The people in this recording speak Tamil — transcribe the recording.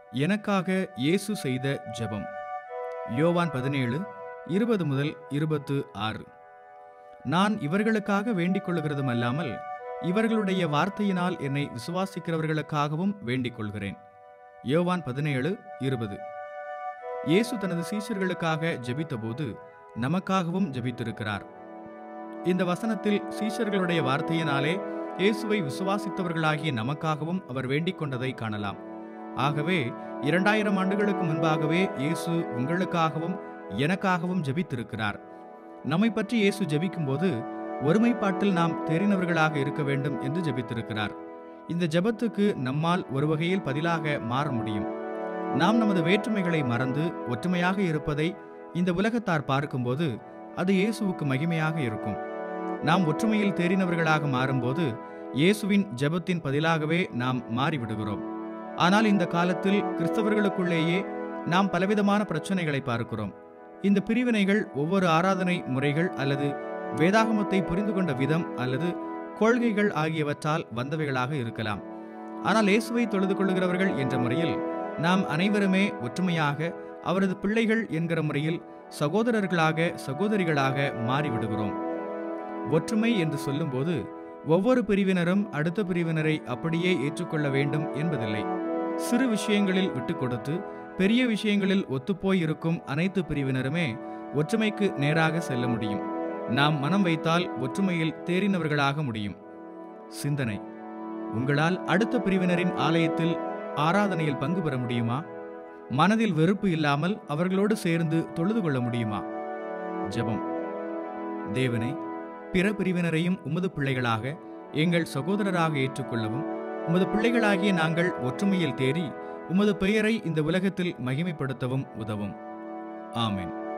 எனக்காக இயேசு செய்த ஜெபம் யோவான் பதினேழு இருபது முதல் இருபத்து ஆறு நான் இவர்களுக்காக வேண்டிக் கொள்கிறதும் அல்லாமல் இவர்களுடைய வார்த்தையினால் என்னை விசுவாசிக்கிறவர்களுக்காகவும் வேண்டிக் கொள்கிறேன் யோவான் பதினேழு இருபது இயேசு தனது சீஷர்களுக்காக ஜெபித்தபோது நமக்காகவும் ஜெபித்திருக்கிறார் இந்த வசனத்தில் சீஷர்களுடைய வார்த்தையினாலே இயேசுவை விசுவாசித்தவர்களாகிய நமக்காகவும் அவர் வேண்டிக் கொண்டதை காணலாம் ஆகவே இரண்டாயிரம் ஆண்டுகளுக்கு முன்பாகவே இயேசு உங்களுக்காகவும் எனக்காகவும் ஜெபித்திருக்கிறார் நம்மை பற்றி இயேசு ஜெபிக்கும்போது ஒருமைப்பாட்டில் நாம் தெரிந்தவர்களாக இருக்க வேண்டும் என்று ஜெபித்திருக்கிறார் இந்த ஜெபத்துக்கு நம்மால் ஒரு வகையில் பதிலாக மாற முடியும் நாம் நமது வேற்றுமைகளை மறந்து ஒற்றுமையாக இருப்பதை இந்த உலகத்தார் பார்க்கும்போது அது இயேசுவுக்கு மகிமையாக இருக்கும் நாம் ஒற்றுமையில் தேறினவர்களாக மாறும்போது இயேசுவின் ஜெபத்தின் பதிலாகவே நாம் மாறிவிடுகிறோம் ஆனால் இந்த காலத்தில் கிறிஸ்தவர்களுக்குள்ளேயே நாம் பலவிதமான பிரச்சனைகளை பார்க்கிறோம் இந்த பிரிவினைகள் ஒவ்வொரு ஆராதனை முறைகள் அல்லது வேதாகமத்தை புரிந்து கொண்ட விதம் அல்லது கொள்கைகள் ஆகியவற்றால் வந்தவைகளாக இருக்கலாம் ஆனால் இயேசுவை தொழுது கொள்ளுகிறவர்கள் என்ற முறையில் நாம் அனைவருமே ஒற்றுமையாக அவரது பிள்ளைகள் என்கிற முறையில் சகோதரர்களாக சகோதரிகளாக மாறிவிடுகிறோம் ஒற்றுமை என்று சொல்லும்போது ஒவ்வொரு பிரிவினரும் அடுத்த பிரிவினரை அப்படியே ஏற்றுக்கொள்ள வேண்டும் என்பதில்லை சிறு விஷயங்களில் விட்டு கொடுத்து பெரிய விஷயங்களில் ஒத்துப்போய் இருக்கும் அனைத்து பிரிவினருமே ஒற்றுமைக்கு நேராக செல்ல முடியும் நாம் மனம் வைத்தால் ஒற்றுமையில் தேறினவர்களாக முடியும் சிந்தனை உங்களால் அடுத்த பிரிவினரின் ஆலயத்தில் ஆராதனையில் பங்கு பெற முடியுமா மனதில் வெறுப்பு இல்லாமல் அவர்களோடு சேர்ந்து தொழுது கொள்ள முடியுமா ஜெபம் தேவனே பிற பிரிவினரையும் உமது பிள்ளைகளாக எங்கள் சகோதரராக ஏற்றுக்கொள்ளவும் உமது பிள்ளைகளாகிய நாங்கள் ஒற்றுமையில் தேறி உமது பெயரை இந்த உலகத்தில் மகிமைப்படுத்தவும் உதவும் ஆமென்